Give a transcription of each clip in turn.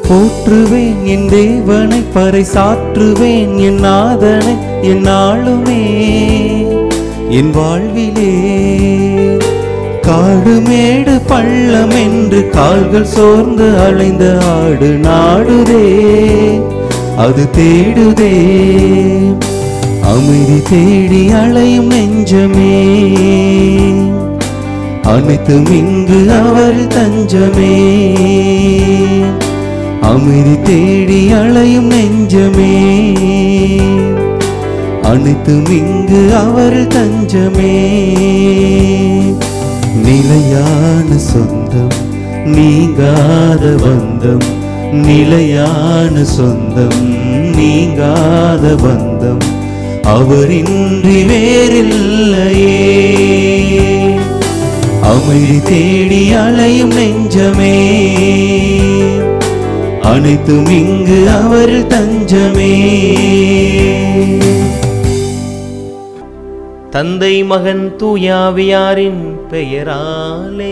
போற்றுவேன் என் தேவனை பறைசாற்றுவேன் என் நாதனை என் நாளுமே என் வாழ்விலே காடு மேடு பள்ளம் என்று கால்கள் சோர்ந்து அலைந்த ஆடு நாடுதே அது தேடுதே அமைதி தேடி அலையும் நெஞ்சமே அனைத்தும் இங்கு அவர் தஞ்சமே அமைதி தேடி அலையும் நெஞ்சமே அனைத்தும் இங்கு அவர் தஞ்சமே நிலையான சொந்தம் நீங்காத பந்தம் நிலையான சொந்தம் நீங்காத பந்தம் அவரின்றி வேறில்லையே அமைதி தேடி அலையும் நெஞ்சமே அனைத்தும் இங்கு அவர் தஞ்சமே தந்தை மகன் தூயாவியாரின் பெயராலே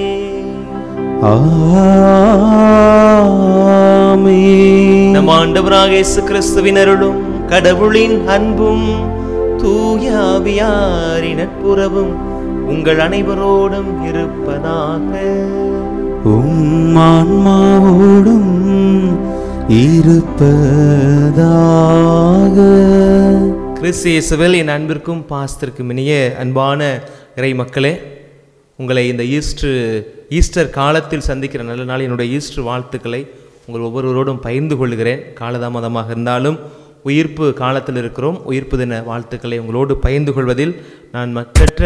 ஆமென். நம் ஆண்டவராக இயேசு கிறிஸ்துவின் அருளும் கடவுளின் அன்பும் தூயாவியாரின் நட்புறவும் உங்கள் அனைவரோடும் இருப்பதாக உம் ஆன்மாவோடும் இருப்பதாக கிறிஸ்து இயேசுவில் என் அன்பிற்கும் பாசத்திற்கும் இனிய அன்பான இறை மக்களே உங்களை இந்த ஈஸ்டர் ஈஸ்டர் காலத்தில் சந்திக்கிற நல்ல நாள் என்னுடைய ஈஸ்டர் வாழ்த்துக்களை உங்கள் ஒவ்வொருவரோடும் பகிர்ந்து கொள்கிறேன் காலதாமதமாக இருந்தாலும் உயிர்ப்பு காலத்தில் இருக்கிறோம் உயிர்ப்பு தின வாழ்த்துக்களை உங்களோடு பகிர்ந்து கொள்வதில் நான் மற்ற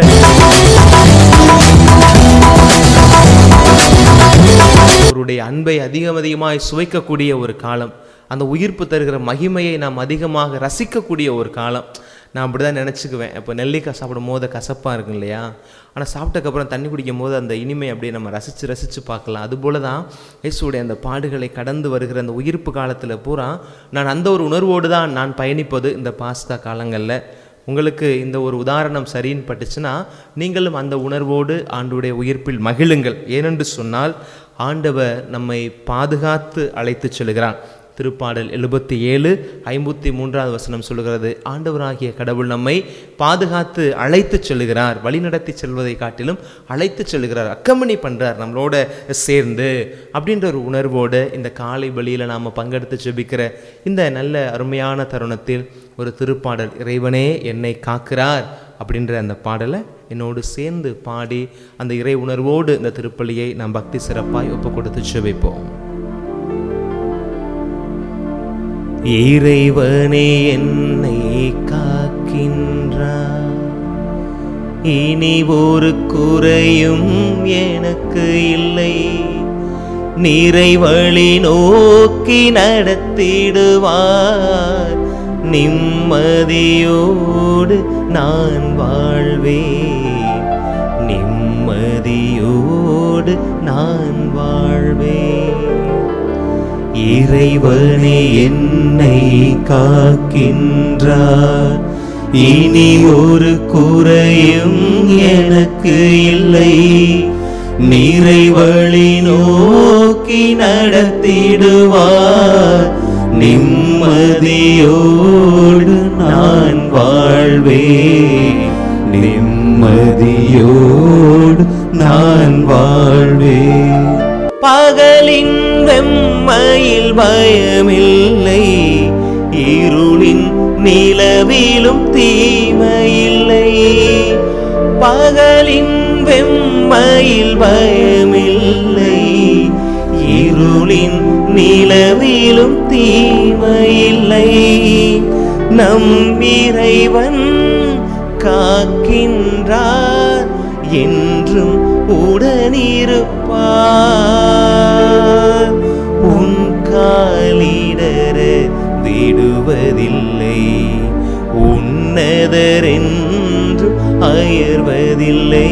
அவருடைய அன்பை அதிகம் அதிகமாய் சுவைக்கக்கூடிய ஒரு காலம் அந்த உயிர்ப்பு தருகிற மகிமையை நாம் அதிகமாக ரசிக்கக்கூடிய ஒரு காலம் நான் அப்படி தான் நினச்சிக்குவேன் இப்போ நெல்லிக்காய் சாப்பிடும் போது கசப்பாக இருக்கும் இல்லையா ஆனால் சாப்பிட்டக்கப்புறம் தண்ணி குடிக்கும் போது அந்த இனிமை அப்படியே நம்ம ரசித்து ரசித்து பார்க்கலாம் அதுபோல தான் இயேசுடைய அந்த பாடுகளை கடந்து வருகிற அந்த உயிர்ப்பு காலத்தில் பூரா நான் அந்த ஒரு உணர்வோடு தான் நான் பயணிப்பது இந்த பாஸ்கா காலங்களில் உங்களுக்கு இந்த ஒரு உதாரணம் சரின்னு பட்டுச்சுன்னா நீங்களும் அந்த உணர்வோடு ஆண்டுடைய உயிர்ப்பில் மகிழுங்கள் ஏனென்று சொன்னால் ஆண்டவர் நம்மை பாதுகாத்து அழைத்துச் செல்கிறான் திருப்பாடல் எழுபத்தி ஏழு ஐம்பத்தி மூன்றாவது வசனம் சொல்லுகிறது ஆண்டவராகிய கடவுள் நம்மை பாதுகாத்து அழைத்துச் செல்கிறார் வழிநடத்தி செல்வதை காட்டிலும் அழைத்துச் செல்கிறார் அக்கம்பனி பண்றார் நம்மளோட சேர்ந்து அப்படின்ற ஒரு உணர்வோடு இந்த காலை பலியில் நாம் பங்கெடுத்து ஜெபிக்கிற இந்த நல்ல அருமையான தருணத்தில் ஒரு திருப்பாடல் இறைவனே என்னை காக்கிறார் அப்படின்ற அந்த பாடலை என்னோடு சேர்ந்து பாடி அந்த இறை உணர்வோடு இந்த திருப்பலியை நாம் பக்தி சிறப்பாய் ஒப்பு கொடுத்து ஜெபிப்போம் இறைவனே என்னை காக்கின்றார் இனி ஒரு குறையும் எனக்கு இல்லை நீரை வழி நோக்கி நடத்திடுவார் நிம்மதியோடு நான் வாழ்வேன் நிம்மதியோடு நான் வாழ்வேன் இறைவனே என்னை காக்கின்றார் இனி ஒரு குறையும் எனக்கு இல்லை நீரை வழி நோக்கி நடத்திடுவார் நிம்மதியோடு நான் வாழ்வேன் நிம்மதியோடு நான் வாழ்வேன் பகலின் வெம்மையில் பயமில்லை இருளின் நிலவிலும் தீமையில்லை பகலின் வெம்மையில் பயமில்லை இருளின் நிலவிலும் தீமையில்லை நம் இறைவன் காக்கின்றார் என்றும் உடனிருப்பார் உன் காலிடர விடுவதில்லை உன்னதரென்றும் அயர்வதில்லை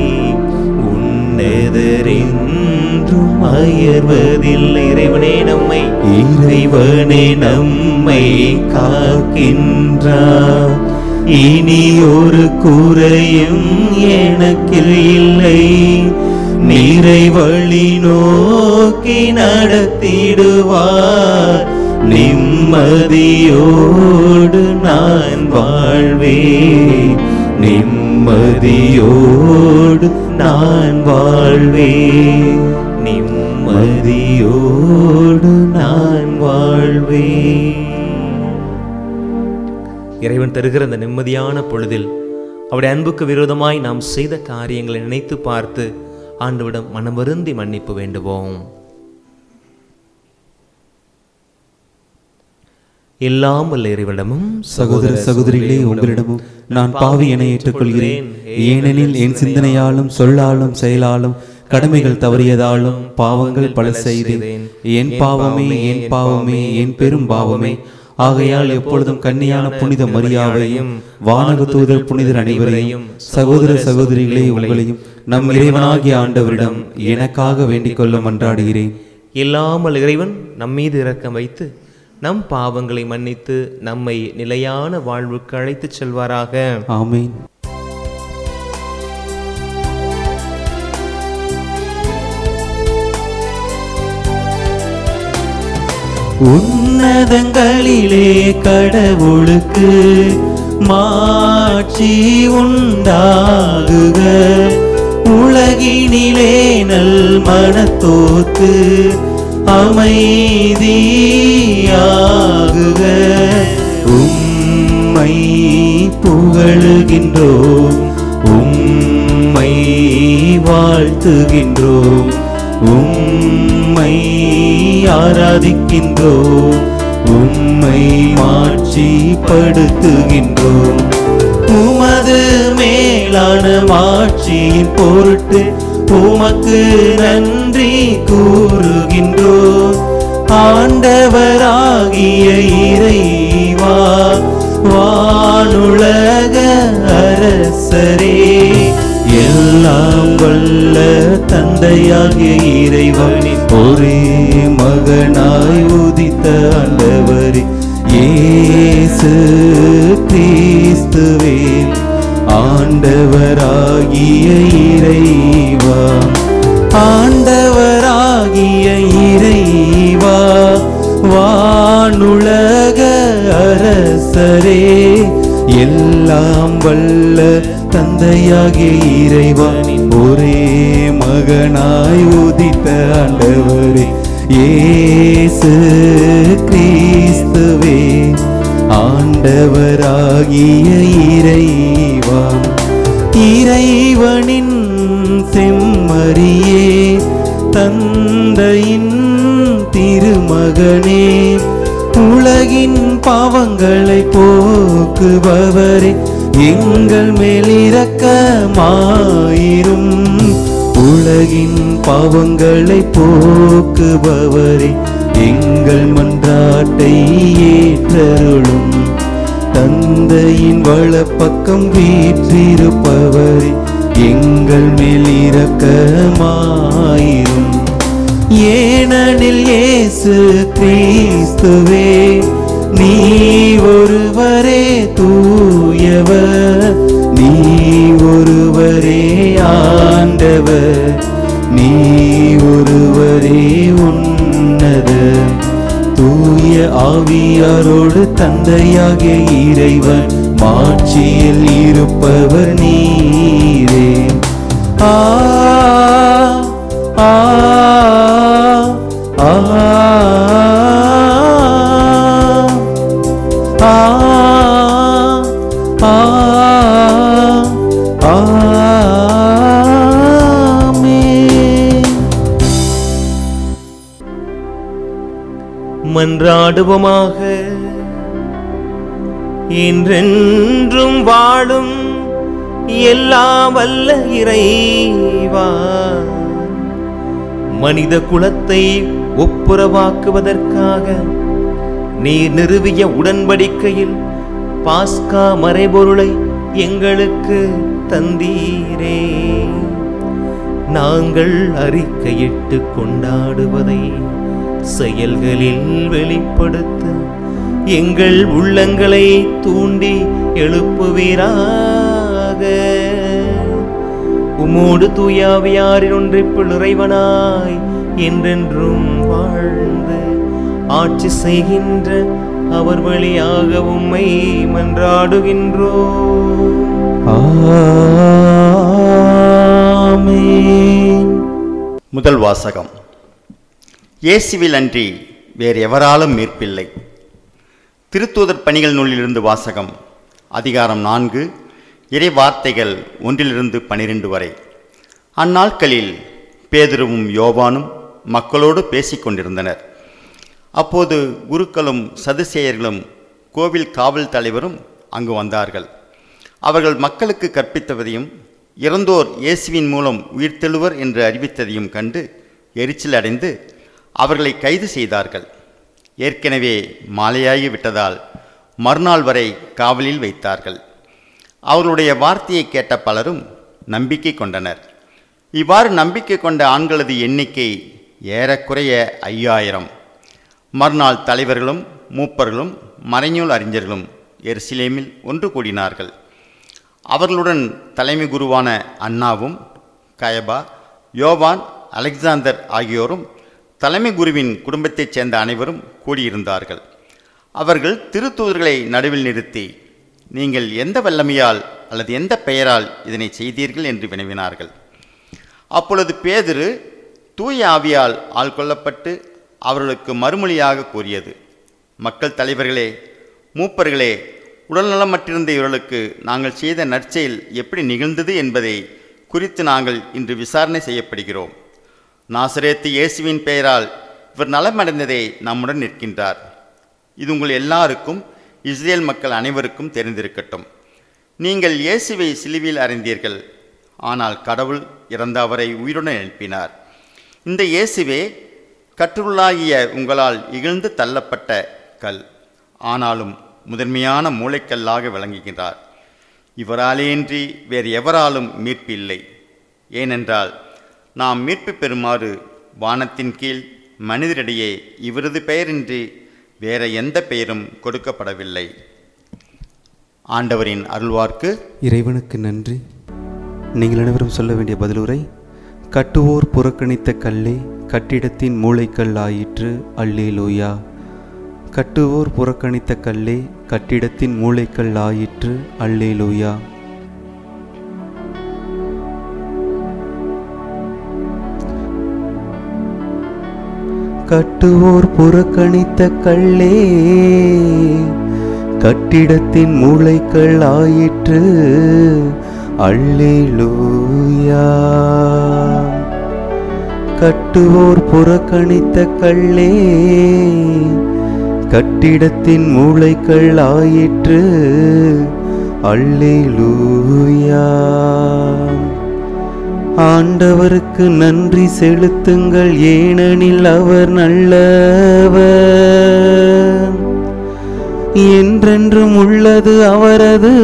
உன்னதரென்றும் அயர்வதில்லை இறைவனே நம்மை இறைவனே நம்மை காக்கின்றார் இனி ஒரு குறையும் எனக்கு இல்லை நீரை வழி நோக்கி நடத்திடுவார் நிம்மதியோடு நான் வாழ்வேன் நிம்மதியோடு நான் வாழ்வேன் நிம்மதியோடு நான் வாழ்வேன் இறைவன் தருகிற அந்த நிம்மதியான பொழுதில் அவருடைய அன்புக்கு விரோதமாய் நாம் செய்த காரியங்களை நினைத்து பார்த்து ஆண்டவிடம் மனம் வருந்தி மன்னிப்பு வேண்டுவோம் எல்லாம் வல்ல இறைவனிடமும் சகோதர சகோதரிகளே உங்களிடமும் நான் பாவி என ஏற்றுக்கொள்கிறேன் ஏனெனில் என் சிந்தனையாலும் சொல்லாலும் செயலாலும் கடமைகள் தவறியதாலும் பாவங்கள் பல செய்தேன் என் பாவமே என் பாவமே என் பெரும் பாவமே ஆகையால் எப்பொழுதும் கன்னியான புனித மரியாவையும் வானக தூதர் புனிதர் அனைவரையும் சகோதர சகோதரிகளே உங்களையும் நம் இறைவனாகிய ஆண்டவரிடம் எனக்காக வேண்டிக் கொள்ள மன்றாடுகிறேன் இல்லாமல் இறைவன் நம் மீது இரக்கம் வைத்து நம் பாவங்களை மன்னித்து நம்மை நிலையான வாழ்வுக்கு அழைத்துச் செல்வாராக ஆமென் உன்னதங்களிலே கடவுளுக்கு மாட்சி உண்டாகுக உலகினிலே நல் மனத்தோத்து அமைதியாகுக உம்மை புகழுகின்றோம் உம்மை வாழ்த்துகின்றோம் உம்மை ஆராதிக்கின்றோம் உம்மை மாட்சிப்படுத்துகின்றோம் உமது மேலான மாட்சியின் பொருட்டு உமக்கு நன்றி கூறுகின்றோம் ஆண்டவராகிய இறைவா வானுலக அரசரே எல்லாம் வல்ல தந்தையாகிய இறைவனின் ஒரே மகனாய் உதித்த ஆண்டவரே இயேசு கிறிஸ்துவே ஆண்டவராகிய இறைவா ஆண்டவராகிய இறைவா வானுலக அரசரே எல்லாம் வல்ல தந்தையாகிய இறைவனின் ஒரே மகனாய் உதித்த ஆண்டவரே இயேசு கிறிஸ்துவே ஆண்டவராகிய இறைவா இறைவனின் செம்மறியே தந்தையின் திருமகனே உலகின் பாவங்களை போக்குபவரே எங்கள் மேலிரக்கமாயிரும் உலகின் பாவங்களை போக்குபவரே எங்கள் மன்றாட்டை ஏற்றருளும் தந்தையின் வலப்பக்கம் வீற்றிருப்பவரே எங்கள் மேல் இரக்கமாயிரும் ஏனெனில் இயேசு கிறிஸ்துவே நீ ஒருவரே தூயவர் நீ ஒருவரே ஆண்டவர் நீ ஒருவரே உன்னதர் தூய ஆவியாரோடு தந்தையாகிய இறைவன் மாட்சியில் இருப்பவர் நீரே ஆ ஆ ஆ ஆ ஆ ஆமென் மன்றாடுவோமாக என்றென்றும் வாழும் எல்லா வல்ல இறைவா மனித குலத்தை ஒப்புரவாக்குவதற்காக நீர் நிறுவிய உடன்படிக்கையில் பாஸ்கா மறைபொருளை எங்களுக்கு தந்தீரே நாங்கள் அறிக்கையிட்டு கொண்டாடுவதை செயல்களில் வெளிப்படுத்த எங்கள் உள்ளங்களை தூண்டி எழுப்புவீராக உம்மோடு தூயாவியாரின் ஒன்றிப்புள் இறைவனாய் என்றென்றும் வாழ்ந்து ஆட்சி செய்கின்ற அவர் வழியாக உம்மை மன்றாடுகின்றோம் ஆமென் முதல் வாசகம் இயேசுவில் அன்றி வேறு எவராலும் மீட்பில்லை திருத்தூதர் பணிகள் நூலிலிருந்து வாசகம் அதிகாரம் நான்கு இறை வார்த்தைகள் ஒன்றிலிருந்து பனிரெண்டு வரை அந்நாட்களில் பேதுருவும் யோவானும் மக்களோடு பேசிக் கொண்டிருந்தனர் அப்போது குருக்களும் சதுசேயர்களும் கோவில் காவல் தலைவரும் அங்கு வந்தார்கள் அவர்கள் மக்களுக்கு கற்பித்ததையும் இறந்தோர் இயேசுவின் மூலம் உயிர்த்தெழுவர் என்று அறிவித்ததையும் கண்டு எரிச்சல் அடைந்து அவர்களை கைது செய்தார்கள் ஏற்கனவே மாலையாகி விட்டதால் மறுநாள் வரை காவலில் வைத்தார்கள் அவர்களுடைய வார்த்தையை கேட்ட பலரும் நம்பிக்கை கொண்டனர் இவ்வாறு நம்பிக்கை கொண்ட ஆண்களது எண்ணிக்கை ஏறக்குறைய ஐயாயிரம் மறுநாள் தலைவர்களும் மூப்பர்களும் மறைநூல் அறிஞர்களும் எருசலேமில் ஒன்று கூடினார்கள் அவர்களுடன் தலைமை குருவான அண்ணாவும் கயபா யோவான் அலெக்சாந்தர் ஆகியோரும் தலைமை குருவின் குடும்பத்தைச் சேர்ந்த அனைவரும் கூடியிருந்தார்கள் அவர்கள் திருத்தூதர்களை நடுவில் நிறுத்தி நீங்கள் எந்த வல்லமையால் அல்லது எந்த பெயரால் இதனை செய்தீர்கள் என்று வினவினார்கள் அப்பொழுது பேதுரு தூய ஆவியால் ஆள்கொள்ளப்பட்டு அவர்களுக்கு மறுமொழியாக கூறியது மக்கள் தலைவர்களே மூப்பர்களே உடல்நலமற்றிருந்த இவர்களுக்கு நாங்கள் செய்த நற்செயல் எப்படி நிகழ்ந்தது என்பதை குறித்து நாங்கள் இன்று விசாரணை செய்யப்படுகிறோம் நாசரேத்து இயேசுவின் பெயரால் இவர் நலமடைந்ததை நம்முடன் நிற்கின்றார் இது உங்கள் எல்லாருக்கும் இஸ்ரேல் மக்கள் அனைவருக்கும் தெரிந்திருக்கட்டும் நீங்கள் இயேசுவை சிலுவையில் அறிந்தீர்கள் ஆனால் கடவுள் இறந்த அவரை உயிருடன் எழுப்பினார் இந்த இயேசுவே கற்றுள்ளாகிய உங்களால் இகழ்ந்து தள்ளப்பட்ட கல் ஆனாலும் முதன்மையான மூளைக்கல்லாக விளங்குகின்றார் இவராலேயின்றி வேறு எவராலும் மீட்பு இல்லை ஏனென்றால் நாம் மீட்பு பெறுமாறு வானத்தின் கீழ் மனிதரிடையே இவரது பெயரின்றி வேற எந்த பெயரும் கொடுக்கப்படவில்லை ஆண்டவரின் அருள்வார்க்கு இறைவனுக்கு நன்றி நீங்கள் அனைவரும் சொல்ல வேண்டிய பதிலுரை கட்டுவோர் புறக்கணித்த கல்லே கட்டிடத்தின் மூளைக்கல் ஆயிற்று அல்லேலூயா கட்டுவோர் புறக்கணித்த கல்லே கட்டிடத்தின் மூளைக்கல் ஆயிற்று அல்லேலூயா கட்டுவோர் புறக்கணித்த கல்லே கட்டிடத்தின் மூளைகள் ஆயிற்று அல்லேலூயா கட்டுவோர் புறக்கணித்த கல்லே கட்டிடத்தின் மூளைகள் ஆயிற்று அல்லேலூயா ஆண்டவருக்கு நன்றி செலுத்துங்கள் ஏனெனில் அவர் நல்லவர் என்றென்றும் உள்ளது அவரது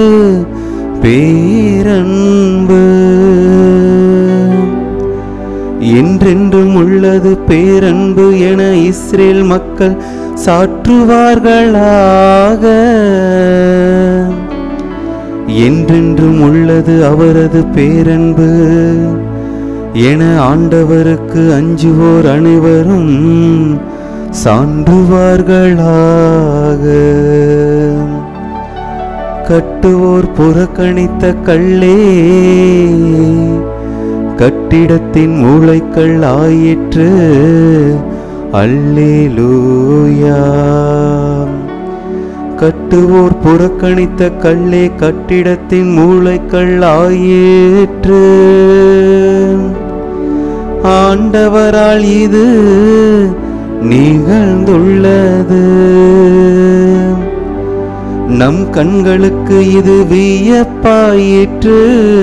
பேரன்பு என்றென்றும் உள்ளது பேரன்பு என இஸ்ரேல் மக்கள் சாற்றுவார்களாக என்றென்றும் உள்ளது அவரது பேரன்பு என ஆண்டவருக்கு அஞ்சுவோர் அனைவரும் சான்றுவார்களாக கட்டுவோர் புறக்கணித்த கல்லே கட்டிடத்தின் மூளைகள் ஆயிற்று அல்லேலூயா கட்டுவோர் புறக்கணித்த கல்லே கட்டிடத்தின் மூளைகள் ஆயிற்று ஆண்டவரால் இது நிகழ்ந்துள்ளது நம் கண்களுக்கு இது வியப்பாயிற்று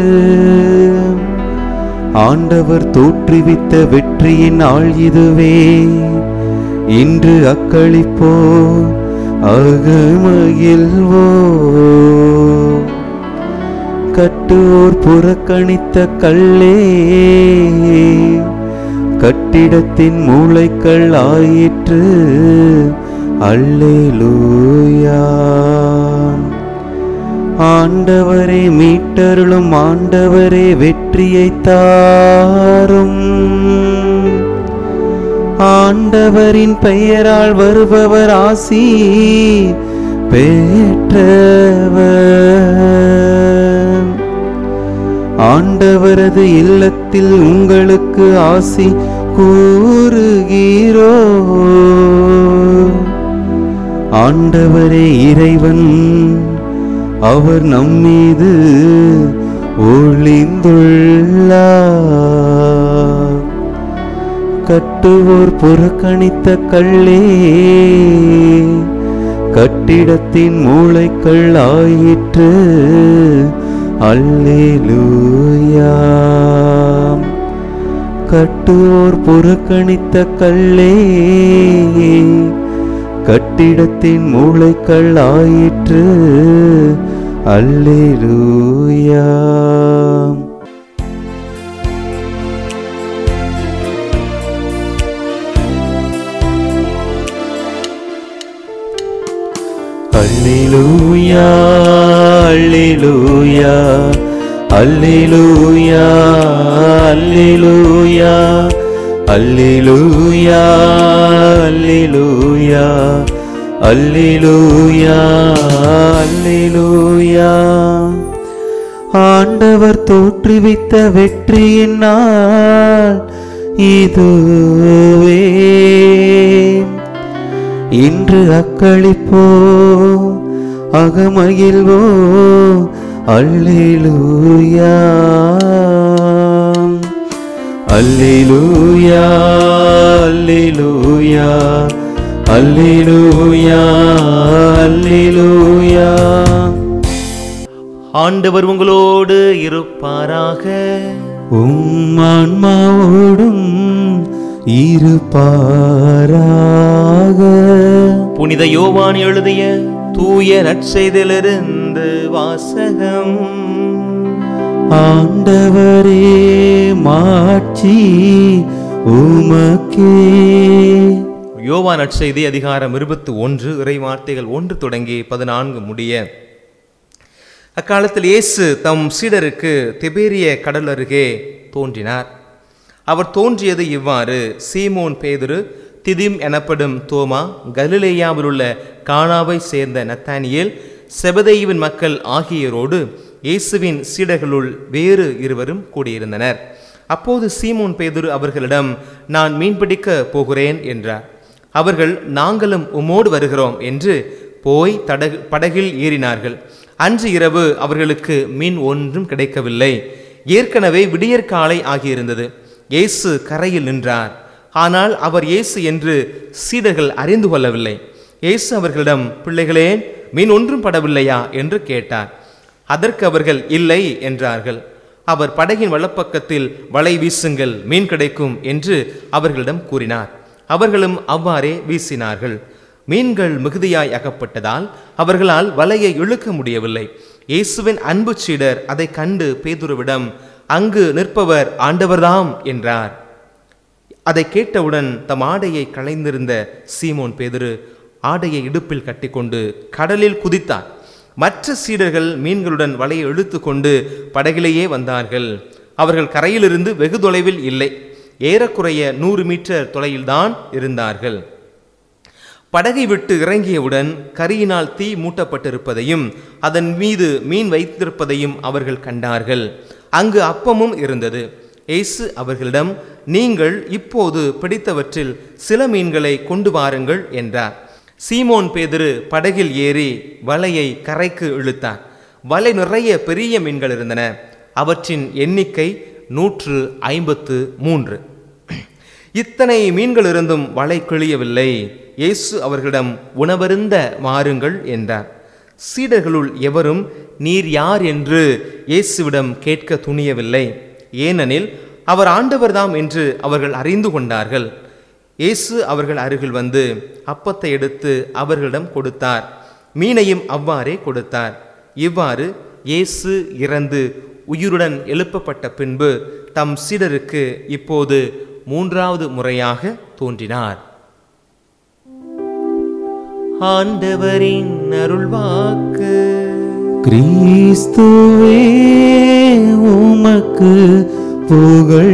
ஆண்டவர் தோற்றுவித்த வெற்றியின் ஆள் இதுவே இன்று அக்களிப்போ அகமகிழ்வோ கட்டுவோர் புறக்கணித்த கல்லே கட்டிடத்தின் மூளைகள் ஆயிற்று அல்லேலூயா ஆண்டவரே மீட்டருளும் ஆண்டவரே வெற்றியை தாரும் ஆண்டவரின் பெயரால் வருபவர் ஆசி பெற்றவர் ஆண்டவரது இல்லத்தில் உங்களுக்கு ஆசி கூறுகிறோ ஆண்டவரே இறைவன் அவர் நம்மீது ஒளிந்துள்ளார் கட்டுவோர் புறக்கணித்த கள்ளே கட்டிடத்தின் மூளைக்கள் ஆயிற்று அல்லேலூயா கட்டுவோர் புறக்கணித்த கள்ளே கட்டிடத்தின் மூளைக்கள் ஆயிற்று அல்லேலூயா அல்லேலூயா அல்லேலூயா அல்லேலூயா அல்லேலூயா அல்லேலூயா அல்லேலூயா அல்லேலூயா அல்லேலூயா ஆண்டவர் தோற்றுவித்த வெற்றியின் நாள் இதுவே இன்று அக்களிப்போ அகமகிழ்வோ அல்லேலூயா அல்லேலூயா அல்லேலூயா அல்லேலூயா அல்லேலூயா ஆண்டவர் உங்களோடு இருப்பாராக உம் ஆன்மாவோடும் இருப்பாராக புனித யோவான் எழுதிய தூய நற்செய்திலிருந்து வாசகம் ஆண்டவரே மாட்சி உமக்கே யோவா நற்செய்தி அதிகாரம் இருபத்தி ஒன்று இறை வார்த்தைகள் ஒன்று தொடங்கி பதினான்கு முடிய அக்காலத்தில் இயேசு தம் சீடருக்கு திபேரிய கடல் அருகே தோன்றினார் அவர் தோன்றியது இவ்வாறு சீமோன் பேதுரு திதிம் எனப்படும் தோமா கலிலேயாவில் உள்ள கானாவை சேர்ந்த நத்தானியேல் செபதேயுவின் மக்கள் ஆகியோரோடு இயேசுவின் சீடர்களுள் வேறு இருவரும் கூடியிருந்தனர் அப்போது சீமோன் பேதுரு அவர்களிடம் நான் மீன்பிடிக்க போகிறேன் என்றார் அவர்கள் நாங்களும் உம்மோடு வருகிறோம் என்று போய் தடகு படகில் ஏறினார்கள் அன்று இரவு அவர்களுக்கு மீன் ஒன்றும் கிடைக்கவில்லை ஏற்கனவே விடியற்காலை ஆகியிருந்தது இயேசு கரையில் நின்றார் ஆனால் அவர் இயேசு என்று சீடர்கள் அறிந்து கொள்ளவில்லை இயேசு அவர்களிடம் பிள்ளைகளே மீன் ஒன்றும் படவில்லையா என்று கேட்டார் அதற்கு அவர்கள் இல்லை என்றார்கள் அவர் படகின் வலப்பக்கத்தில் வலை வீசுங்கள் மீன் கிடைக்கும் என்று அவர்களிடம் கூறினார் அவர்களும் அவ்வாறே வீசினார்கள் மீன்கள் மிகுதியாய் அகப்பட்டதால் அவர்களால் வலையை இழுக்க முடியவில்லை இயேசுவின் அன்பு சீடர் அதை கண்டு பேதுருவிடம் அங்கு நிற்பவர் ஆண்டவர்தாம் என்றார் அதை கேட்டவுடன் தம் ஆடையை களைந்திருந்த சீமோன் பேதுரு ஆடையை இடுப்பில் கட்டிக்கொண்டு கடலில் குதித்தார் மற்ற சீடர்கள் மீன்களுடன் வலையை இழுத்து கொண்டு படகிலேயே வந்தார்கள் அவர்கள் கரையிலிருந்து வெகு தொலைவில் இல்லை ஏறக்குறைய நூறு மீட்டர் தொலையில்தான் இருந்தார்கள் படகை விட்டு இறங்கியவுடன் கரியினால் தீ மூட்டப்பட்டிருப்பதையும் அதன் மீது மீன் வைத்திருப்பதையும் அவர்கள் கண்டார்கள் அங்கு அப்பமும் இருந்தது இயேசு அவர்களிடம் நீங்கள் இப்போது பிடித்தவற்றில் சில மீன்களை கொண்டு வாருங்கள் என்றார் சீமோன் பேதுரு படகில் ஏறி வலையை கரைக்கு இழுத்தார் வலை நிறைய பெரிய மீன்கள் இருந்தன அவற்றின் எண்ணிக்கை நூற்று ஐம்பத்து மூன்று இத்தனை மீன்கள் இருந்தும் வலை கிழியவில்லை இயேசு அவர்களிடம் உணவருந்த மாறுங்கள் என்றார் சீடர்களுள் எவரும் நீர் யார் என்று இயேசுவிடம் கேட்க துணியவில்லை ஏனெனில் அவர் ஆண்டவர்தாம் என்று அவர்கள் அறிந்து கொண்டார்கள் இயேசு அவர்கள் அருகில் வந்து அப்பத்தை எடுத்து அவர்களிடம் கொடுத்தார் மீனையும் அவ்வாறே கொடுத்தார் இவ்வாறு இயேசு இறந்து உயிருடன் எழுப்பப்பட்ட பின்பு தம் சீடருக்கு இப்போது மூன்றாவது முறையாக தோன்றினார் ஆண்டவரின் அருள்வாக்கு கிறிஸ்துவே உமக்கு புகழ்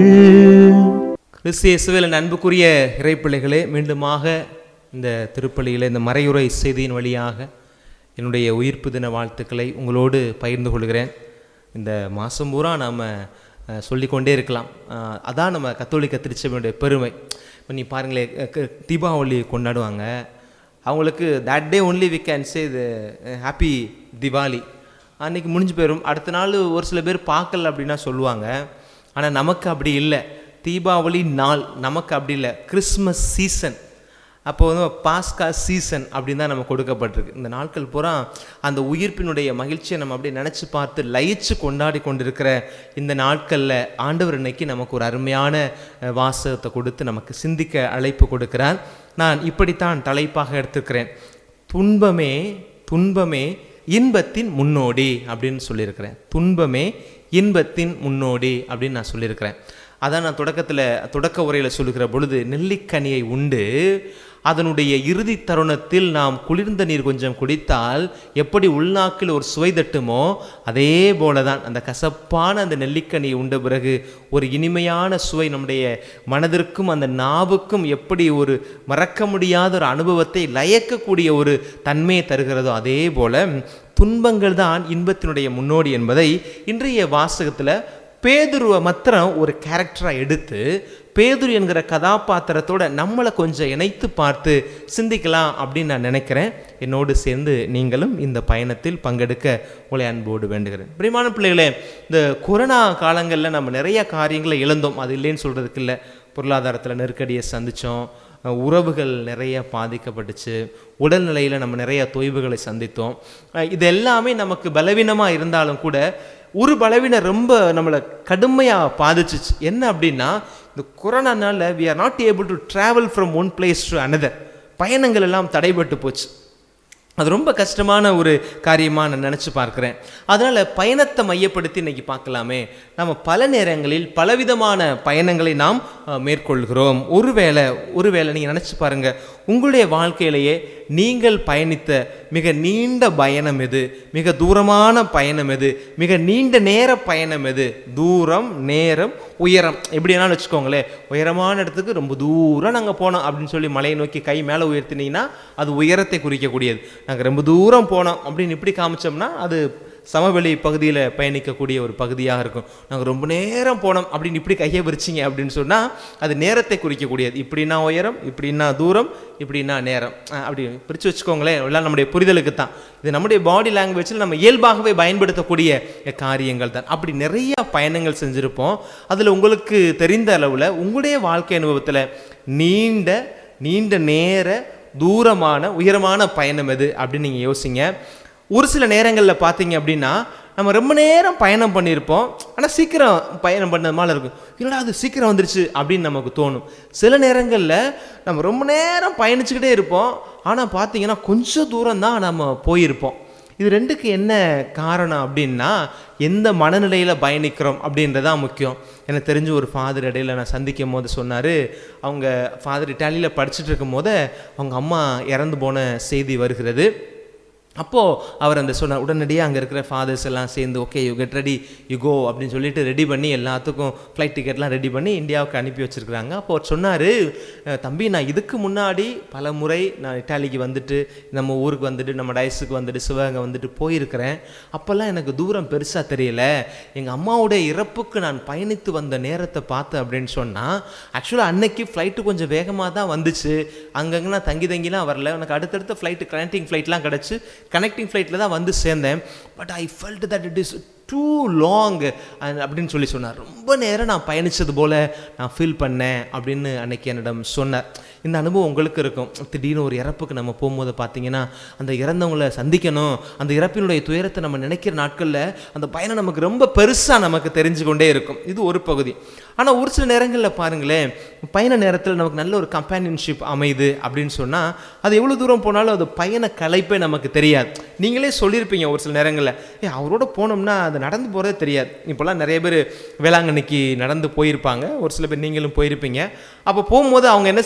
கிறிஸ்து இயேசுவில் என் அன்புக்குரிய இறைப்பிள்ளைகளே மீண்டுமாக இந்த திருப்பலியில் இந்த மறையுறை செய்தியின் வழியாக என்னுடைய உயிர்ப்பு தின வாழ்த்துக்களை உங்களோடு பகிர்ந்து கொள்கிறேன் இந்த மாதம் பூரா நாம் சொல்லிக்கொண்டே இருக்கலாம் அஹ், அதான் நம்ம கத்தோலிக்க திருச்சபையுடைய பெருமை இப்போ நீ பாருங்களேன் அஹ், க- தீபாவளி கொண்டாடுவாங்க அவங்களுக்கு that day only we can say இது ஹாப்பி திவாலி அன்னைக்கு முடிஞ்சு போயிடும் அடுத்த நாள் ஒரு சில பேர் பார்க்கல அப்படின்னா சொல்லுவாங்க ஆனால் நமக்கு அப்படி இல்லை தீபாவளி நாள் நமக்கு அப்படி இல்லை கிறிஸ்மஸ் சீசன் அப்போ வந்து பாஸ்கா சீசன் அப்படின்னு தான் நம்ம கொடுக்கப்பட்டிருக்கு இந்த நாட்கள் பூரா அந்த உயிர்ப்பினுடைய மகிழ்ச்சியை நம்ம அப்படியே நினச்சி பார்த்து லயிச்சு கொண்டாடி கொண்டிருக்கிற இந்த நாட்களில் ஆண்டவர் இன்னைக்கு நமக்கு ஒரு அருமையான அஹ், வாசகத்தை கொடுத்து நமக்கு சிந்திக்க அழைப்பு கொடுக்கிறார் நான் இப்படித்தான் தலைப்பாக எடுத்துக்கிறேன் துன்பமே துன்பமே இன்பத்தின் முன்னோடி அப்படின்னு சொல்லியிருக்கிறேன் துன்பமே இன்பத்தின் முன்னோடி அப்படின்னு நான் சொல்லியிருக்கிறேன் அதான் நான் தொடக்கத்தில் தொடக்க உரையில் சொல்லுகிற பொழுது நெல்லிக்கனியை உண்டு அதனுடைய இறுதி தருணத்தில் நாம் குளிர்ந்த நீர் கொஞ்சம் குடித்தால் எப்படி உள்நாக்கில் ஒரு சுவை தட்டுமோ அதே போல தான் அந்த கசப்பான அந்த நெல்லிக்கனியை உண்ட பிறகு ஒரு இனிமையான சுவை நம்முடைய மனதிற்கும் அந்த நாவுக்கும் எப்படி ஒரு மறக்க முடியாத ஒரு அனுபவத்தை லயக்கக்கூடிய ஒரு தன்மையை தருகிறதோ அதே போல துன்பங்கள் தான் இன்பத்தினுடைய முன்னோடி என்பதை இன்றைய வாசகத்தில் பேதுருவை மாத்திரம் ஒரு கேரக்டராக எடுத்து பேதுரு என்கிற கதாபாத்திரத்தோட நம்மளை கொஞ்சம் இணைத்து பார்த்து சிந்திக்கலாம் அப்படின்னு நான் நினைக்கிறேன் என்னோடு சேர்ந்து நீங்களும் இந்த பயணத்தில் பங்கெடுக்க உங்களை அன்போடு வேண்டுகிறேன் பிரியமான பிள்ளைகளே இந்த கொரோனா காலங்களில் நம்ம நிறைய காரியங்களை இழந்தோம் அது இல்லைன்னு சொல்கிறதுக்கு இல்லை பொருளாதாரத்தில் நெருக்கடியை சந்தித்தோம் அஹ் உறவுகள் நிறைய பாதிக்கப்பட்டுச்சு உடல்நிலையில் நம்ம நிறைய தொய்வுகளை சந்தித்தோம் அஹ் இது எல்லாமே நமக்கு பலவீனமாக இருந்தாலும் கூட ஒரு பலவீனம் ரொம்ப நம்மளை கடுமையாக பாதிச்சிச்சு என்ன அப்படின்னா இந்த கொரோனானால we are not able to travel from one place to another பயணங்கள் எல்லாம் தடைபட்டு போச்சு அது ரொம்ப கஷ்டமான ஒரு காரியமாக நான் நினச்சி பார்க்குறேன் அதனால் பயணத்தை மையப்படுத்தி இன்னைக்கு பார்க்கலாமே நம்ம பல நேரங்களில் பலவிதமான பயணங்களை நாம் அஹ், மேற்கொள்கிறோம் ஒருவேளை ஒருவேளை நீங்கள் நினச்சி பாருங்கள் உங்களுடைய வாழ்க்கையிலேயே நீங்கள் பயணித்த மிக நீண்ட பயணம் எது மிக தூரமான பயணம் எது மிக நீண்ட நேர பயணம் எது தூரம் நேரம் உயரம் எப்படி வேணாலும் வச்சுக்கோங்களேன் உயரமான இடத்துக்கு ரொம்ப தூரம் நாங்கள் போனோம் அப்படின்னு சொல்லி மலையை நோக்கி கை மேலே உயர்த்தினீங்கன்னா அது உயரத்தை குறிக்கக்கூடியது நாங்கள் ரொம்ப தூரம் போனோம் அப்படின்னு இப்படி காமிச்சோம்னா அது சமவெளி பகுதியில் பயணிக்கக்கூடிய ஒரு பகுதியாக இருக்கும் நாங்கள் ரொம்ப நேரம் போனோம் அப்படின்னு இப்படி கையை விரிச்சிங்க அப்படின்னு சொன்னால் அது நேரத்தை குறிக்கக்கூடியது இப்படின்னா உயரம் இப்படின்னா தூரம் இப்படின்னா நேரம் அஹ் அப்படி பிரித்து வச்சுக்கோங்களேன் எல்லாம் நம்முடைய புரிதலுக்கு தான் இது நம்முடைய பாடி லாங்குவேஜில் நம்ம இயல்பாகவே பயன்படுத்தக்கூடிய காரியங்கள் தான் அப்படி நிறைய பயணங்கள் செஞ்சுருப்போம் அதில் உங்களுக்கு தெரிந்த அளவில் உங்களுடைய வாழ்க்கை அனுபவத்தில் நீண்ட நீண்ட நேர தூரமான உயரமான பயணம் எது அப்படின்னு நீங்கள் யோசிங்க ஒரு சில நேரங்களில் பார்த்தீங்க அப்படின்னா நம்ம ரொம்ப நேரம் பயணம் பண்ணியிருப்போம் ஆனால் சீக்கிரம் பயணம் பண்ணது மாதிரி இருக்கும் என்னடா அது சீக்கிரம் வந்துருச்சு அப்படின்னு நமக்கு தோணும் சில நேரங்களில் நம்ம ரொம்ப நேரம் பயணிச்சுக்கிட்டே இருப்போம் ஆனால் பார்த்தீங்கன்னா கொஞ்சம் தூரம் தான் நம்ம போயிருப்போம் இது ரெண்டுக்கு என்ன காரணம் அப்படின்னா எந்த மனநிலையில் பயணிக்கிறோம் அப்படின்றதான் முக்கியம் எனக்கு தெரிஞ்ச ஒரு ஃபாதர் இடையில நான் சந்திக்கும் போது சொன்னார் அவங்க ஃபாதர் இட்டாலியில் படிச்சுட்டு இருக்கும் போது அவங்க அம்மா இறந்து போன செய்தி வருகிறது அப்போது அவர் அந்த சொன்னார் உடனடியாக அங்கே இருக்கிற ஃபாதர்ஸ் எல்லாம் சேர்ந்து okay you get ready you go அப்படின்னு சொல்லிட்டு ரெடி பண்ணி எல்லாத்துக்கும் ஃப்ளைட் டிக்கெட்லாம் ரெடி பண்ணி இந்தியாவுக்கு அனுப்பி வச்சிருக்கிறாங்க அப்போ அவர் சொன்னார் தம்பி நான் இதுக்கு முன்னாடி பல முறை நான் இட்டாலிக்கு வந்துட்டு நம்ம ஊருக்கு வந்துட்டு நம்ம டயஸுக்கு வந்துட்டு சிவகங்கை வந்துட்டு போயிருக்கிறேன் அப்போல்லாம் எனக்கு தூரம் பெருசாக தெரியல எங்கள் அம்மாவுடைய இறப்புக்கு நான் பயணித்து வந்த நேரத்தை பார்த்தேன் அப்படின்னு சொன்னால் ஆக்சுவலாக அன்னைக்கு ஃப்ளைட்டு கொஞ்சம் வேகமாக தான் வந்துச்சு அங்கங்கே நான் தங்கி தங்கிலாம் வரல எனக்கு அடுத்தடுத்த ஃப்ளைட்டு கனெக்டிங் ஃப்ளைட்லாம் கிடச்சி கனெக்டிங் ஃப்ளைட்டில் தான் வந்து சேர்ந்தேன் but I felt that it is too long அப்படின்னு சொல்லி சொன்னார் ரொம்ப நேரம் நான் பயணித்தது போல் நான் ஃபீல் பண்ணேன் அப்படின்னு அன்னைக்கு என்னிடம் சொன்னார் இந்த அனுபவம் உங்களுக்கு இருக்கும் திடீர்னு ஒரு இறப்புக்கு நம்ம போகும்போது பார்த்தீங்கன்னா அந்த இறந்தவங்களை சந்திக்கணும் அந்த இறப்பினுடைய துயரத்தை நம்ம நினைக்கிற நாட்களில் அந்த பயணம் நமக்கு ரொம்ப பெருசாக நமக்கு தெரிஞ்சு கொண்டே இருக்கும் இது ஒரு பகுதி ஆனால் ஒரு சில நேரங்களில் பாருங்களேன் பயண நேரத்தில் நமக்கு நல்ல ஒரு கம்பேனியன்ஷிப் அமையுது அப்படின்னு சொன்னால் அது எவ்வளோ தூரம் போனாலும் அது பயண கலைப்பே நமக்கு தெரியாது நீங்களே சொல்லியிருப்பீங்க ஒரு சில நேரங்களில் ஏ அவரோட போனோம்னா அது நடந்து போகிறதே தெரியாது இப்போல்லாம் நிறைய பேர் வேளாங்கண்ணிக்கு நடந்து போயிருப்பாங்க ஒரு சில பேர் நீங்களும் போயிருப்பீங்க அப்போ போகும்போது அவங்க என்ன செய்வாங்கன்னா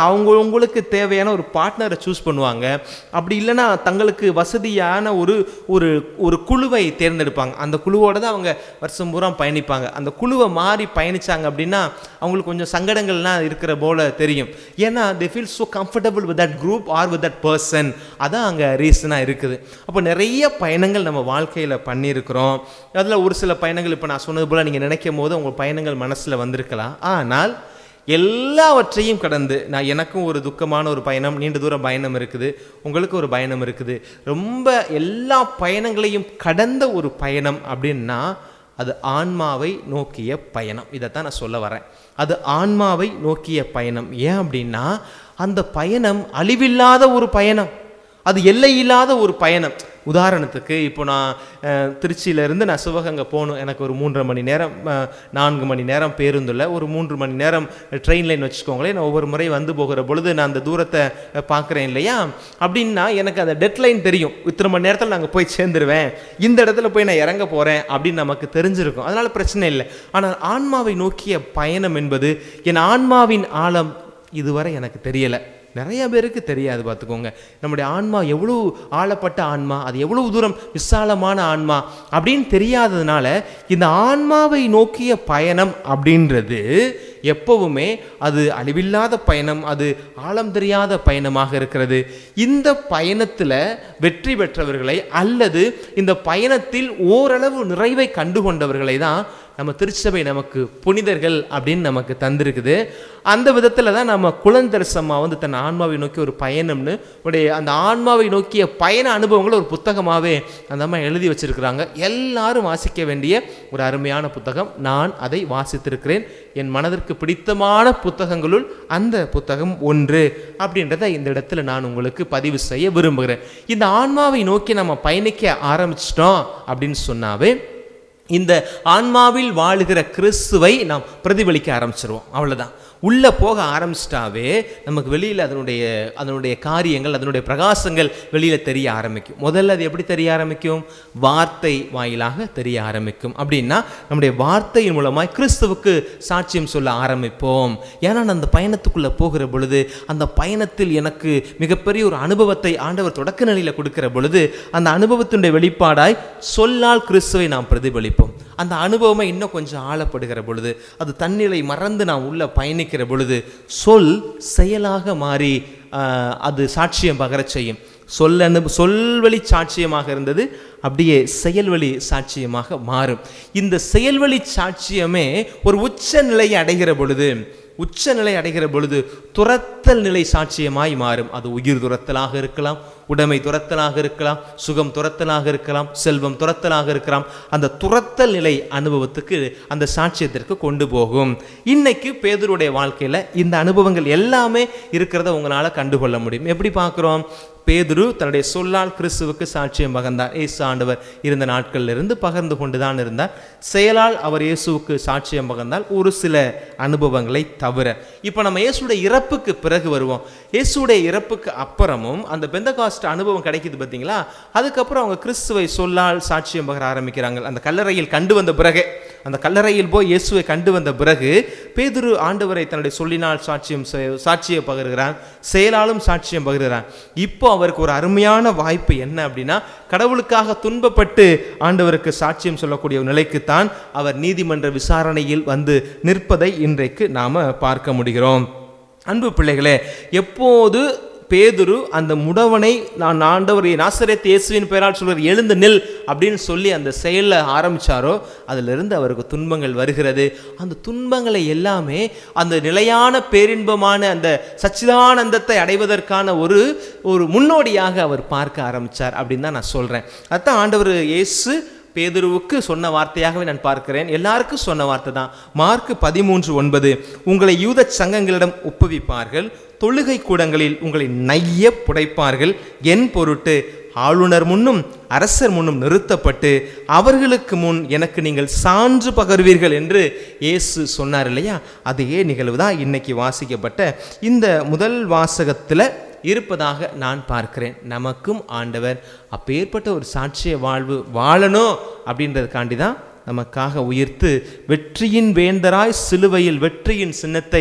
அவங்க உங்களுக்கு தேவையான ஒரு பார்ட்னரை சூஸ் பண்ணுவாங்க அப்படி இல்லைன்னா தங்களுக்கு வசதியான ஒரு ஒரு ஒரு குழுவை தேர்ந்தெடுப்பாங்க அந்த குழுவோட தான் அவங்க வருஷம் பூரா பயணிப்பாங்க அந்த குழுவை மாறி பயணிச்சாங்க அப்படின்னா அவங்களுக்கு கொஞ்சம் சங்கடங்கள்லாம் இருக்கிற போல தெரியும் ஏன்னா they feel so comfortable with that group or with that person அதான் அங்கே ரீசனாக இருக்குது அப்போ நிறைய பயணங்கள் நம்ம வாழ்க்கையில் பண்ணியிருக்கிறோம் அதில் ஒரு சில பயணங்கள் இப்போ நான் சொன்னது போல் நீங்கள் நினைக்கும் போது உங்கள் பயணங்கள் மனசில் வந்திருக்கலாம் ஆனால் எல்லாவற்றையும் கடந்து நான் எனக்கும் ஒரு துக்கமான ஒரு பயணம் நீண்ட தூரம் பயணம் இருக்குது உங்களுக்கு ஒரு பயணம் இருக்குது ரொம்ப எல்லா பயணங்களையும் கடந்த ஒரு பயணம் அப்படின்னா அது ஆன்மாவை நோக்கிய பயணம் இதைத்தான் நான் சொல்ல வரேன் அது ஆன்மாவை நோக்கிய பயணம் ஏன் அப்படின்னா அந்த பயணம் அழிவில்லாத ஒரு பயணம் அது எல்லையில்லாத ஒரு பயணம் உதாரணத்துக்கு இப்போ நான் அஹ், திருச்சியிலேருந்து நான் சிவகங்கை போகணும் எனக்கு ஒரு மூன்றரை மணி நேரம் அஹ், நான்கு மணி நேரம் பேருந்தில் ஒரு மூன்று மணி நேரம் ட்ரெயின் லைன் வச்சுக்கோங்களேன் நான் ஒவ்வொரு முறை வந்து போகிற பொழுது நான் அந்த தூரத்தை அஹ், பார்க்குறேன் இல்லையா அப்படின்னா எனக்கு அந்த டெட்லைன் தெரியும் இத்தனை மணி நேரத்தில் நாங்கள் போய் சேர்ந்துருவேன் இந்த இடத்துல போய் நான் இறங்க போகிறேன் அப்படின்னு நமக்கு தெரிஞ்சிருக்கும் அதனால பிரச்சனை இல்லை ஆனால் ஆன்மாவை நோக்கிய பயணம் என்பது என் ஆன்மாவின் ஆழம் இதுவரை எனக்கு தெரியலை நிறைய பேருக்கு தெரியாது பார்த்துக்கோங்க நம்முடைய ஆன்மா எவ்வளோ ஆழப்பட்ட ஆன்மா அது எவ்வளவு தூரம் விசாலமான ஆன்மா அப்படின்னு தெரியாததுனால இந்த ஆன்மாவை நோக்கிய பயணம் அப்படின்றது எப்பவுமே அது அழிவில்லாத பயணம் அது ஆழம் தெரியாத பயணமாக இருக்கிறது இந்த பயணத்தில் வெற்றி பெற்றவர்களை அல்லது இந்த பயணத்தில் ஓரளவு நிறைவை கண்டு கொண்டவர்களை தான் நம்ம திருச்சபை நமக்கு புனிதர்கள் அப்படின்னு நமக்கு தந்திருக்குது அந்த விதத்தில் தான் நம்ம குழந்தரசம்மா வந்து தன் ஆன்மாவை நோக்கி ஒரு பயணம்னு உடைய அந்த ஆன்மாவை நோக்கிய பயண அனுபவங்களை ஒரு புத்தகமாகவே அந்த அம்மா எழுதி வச்சிருக்கிறாங்க எல்லாரும் வாசிக்க வேண்டிய ஒரு அருமையான புத்தகம் நான் அதை வாசித்திருக்கிறேன் என் மனதிற்கு பிடித்தமான புத்தகங்களுள் அந்த புத்தகம் ஒன்று அப்படின்றத இந்த இடத்துல நான் உங்களுக்கு பதிவு செய்ய விரும்புகிறேன் இந்த ஆன்மாவை நோக்கி நம்ம பயணிக்க ஆரம்பிச்சிட்டோம் அப்படின்னு சொன்னாவே இந்த ஆன்மாவில் வாழுகிற கிறிஸ்துவை நாம் பிரதிபலிக்க ஆரம்பிச்சிருவோம் அவ்வளவுதான் உள்ளே போக ஆரம்பிச்சிட்டாவே நமக்கு வெளியில் அதனுடைய அதனுடைய காரியங்கள் அதனுடைய பிரகாசங்கள் வெளியில் தெரிய ஆரம்பிக்கும் முதல்ல அது எப்படி தெரிய ஆரம்பிக்கும் வார்த்தை வாயிலாக தெரிய ஆரம்பிக்கும் அப்படின்னா நம்முடைய வார்த்தையின் மூலமாய் கிறிஸ்துவுக்கு சாட்சியம் சொல்ல ஆரம்பிப்போம் ஏன்னா நான் அந்த பயணத்துக்குள்ளே போகிற பொழுது அந்த பயணத்தில் எனக்கு மிகப்பெரிய ஒரு அனுபவத்தை ஆண்டவர் தொடக்க நிலையில் கொடுக்கிற பொழுது அந்த அனுபவத்தினுடைய வெளிப்பாடாய் சொல்லால் கிறிஸ்துவை நாம் பிரதிபலிப்போம் அந்த அனுபவமே இன்னும் கொஞ்சம் ஆழப்படுகிற பொழுது அது தன்னிலை மறந்து நாம் உள்ள பயணிக்கிற பொழுது சொல் செயலாக மாறி ஆஹ், அது சாட்சியம் பகரச் செய்யும் சொல் அனு சொல்வழி சாட்சியமாக இருந்தது அப்படியே செயல்வழி சாட்சியமாக மாறும் இந்த செயல்வழி சாட்சியமே ஒரு உச்ச நிலையை அடைகிற பொழுது உச்ச நிலை அடைகிற பொழுது துரத்தல் நிலை சாட்சியமாய் மாறும் அது உயிர் துரத்தலாக இருக்கலாம் உடைமை துரத்தலாக இருக்கலாம் சுகம் துரத்தலாக இருக்கலாம் செல்வம் துரத்தலாக இருக்கலாம் அந்த துரத்தல் நிலை அனுபவத்துக்கு அந்த சாட்சியத்திற்கு கொண்டு போகும் இன்னைக்கு பேதருடைய வாழ்க்கையில் இந்த அனுபவங்கள் எல்லாமே இருக்கிறத உங்களால் கண்டுகொள்ள முடியும் எப்படி பார்க்குறோம் பேதுரு தன்னுடைய சொல்லால் கிறிஸ்துவுக்கு சாட்சியம் பகர்ந்தார் இயேசு ஆண்டவர் இருந்த நாட்களில் இருந்து பகிர்ந்து கொண்டு தான் இருந்தார் செயலால் அவர் இயேசுவுக்கு சாட்சியம் பகர்ந்தால் ஒரு சில அனுபவங்களை தவிர இப்போ நம்ம இயேசுடைய இறப்புக்கு பிறகு வருவோம் இயேசுடைய இறப்புக்கு அப்புறமும் அந்த பெந்தகாஸ்ட் அனுபவம் கிடைக்குது பார்த்தீங்களா அதுக்கப்புறம் அவங்க கிறிஸ்துவை சொல்லால் சாட்சியம் பகர ஆரம்பிக்கிறாங்க அந்த கல்லறையில் கண்டு வந்த பிறகு அந்த கல்லறையில் போய் இயேசுவை கண்டு வந்த பிறகு பேதுரு ஆண்டவரை தன்னுடைய சொல்லினால் சாட்சியம் செய்- சாட்சியை பகிர்கிறான் செயலாலும் சாட்சியம் பகிர்கிறான் இப்போ அவருக்கு ஒரு அருமையான வாய்ப்பு என்ன அப்படின்னா கடவுளுக்காக துன்பப்பட்டு ஆண்டவருக்கு சாட்சியம் சொல்லக்கூடிய ஒரு நிலைக்குத்தான் அவர் நீதிமன்ற விசாரணையில் வந்து நிற்பதை இன்றைக்கு நாம பார்க்க முடிகிறோம் அன்பு பிள்ளைகளே எப்போது பேதுரு அந்த முடவனை நான் ஆண்டவர் நாசரேத் இயேசுவின் பெயரால் சொல்வர் எழுந்து நில் அப்படின்னு சொல்லி அந்த செயலை ஆரம்பிச்சாரோ அதிலிருந்து அவருக்கு துன்பங்கள் வருகிறது அந்த துன்பங்களை எல்லாமே அந்த நிலையான பேரின்பமான அந்த சச்சிதானந்தத்தை அடைவதற்கான ஒரு ஒரு முன்னோடியாக அவர் பார்க்க ஆரம்பிச்சார் அப்படின்னு தான் நான் சொல்றேன் அதான் ஆண்டவர் இயேசு பேதுருவுக்கு சொன்ன வார்த்தையாகவே நான் பார்க்கிறேன் எல்லாருக்கும் சொன்ன வார்த்தை தான் மார்க் பதிமூன்று ஒன்பது உங்களை யூத சங்கங்களிடம் ஒப்புவிப்பார்கள் தொழுகை கூடங்களில் உங்களை நைய புடைப்பார்கள் என் பொருட்டு ஆளுநர் முன்னும் அரசர் முன்னும் நிறுத்தப்பட்டு அவர்களுக்கு முன் எனக்கு நீங்கள் சான்று பகர்வீர்கள் என்று இயேசு சொன்னார் இல்லையா அதே நிகழ்வு தான் இன்னைக்கு வாசிக்கப்பட்ட இந்த முதல் வாசகத்தில் இருப்பதாக நான் பார்க்கிறேன் நமக்கும் ஆண்டவர் அப்பேற்பட்ட ஒரு சாட்சிய வாழ்வு வாழணும் அப்படின்றதுக்காண்டி தான் நமக்காக உயிர்த்து வெற்றியின் வேந்தராய் சிலுவையில் வெற்றியின் சின்னத்தை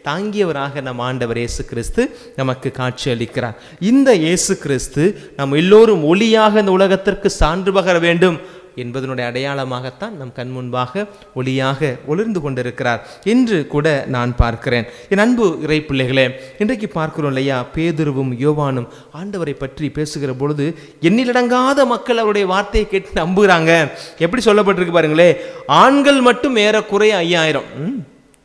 தாங்கியவராக நம் ஆண்டவர் இயேசு கிறிஸ்து நமக்கு காட்சி அளிக்கிறார் இந்த இயேசு கிறிஸ்து நம்ம எல்லோரும் ஒளியாக இந்த உலகத்திற்கு சான்று பகர வேண்டும் என்பதனுடைய அடையாளமாகத்தான் நம் கண் முன்பாக ஒளியாக ஒளிர்ந்து கொண்டிருக்கிறார் என்று கூட நான் பார்க்கிறேன் என் அன்பு இறை பிள்ளைகளே இன்றைக்கு பார்க்கிறோம் இல்லையா பேதுருவும் யோவானும் ஆண்டவரை பற்றி பேசுகிற பொழுது எண்ணிலடங்காத மக்கள் அவருடைய வார்த்தையை கேட்டு நம்புகிறாங்க எப்படி சொல்லப்பட்டிருக்கு பாருங்களே ஆண்கள் மட்டும் ஏறக்குறைய ஐயாயிரம் ம்.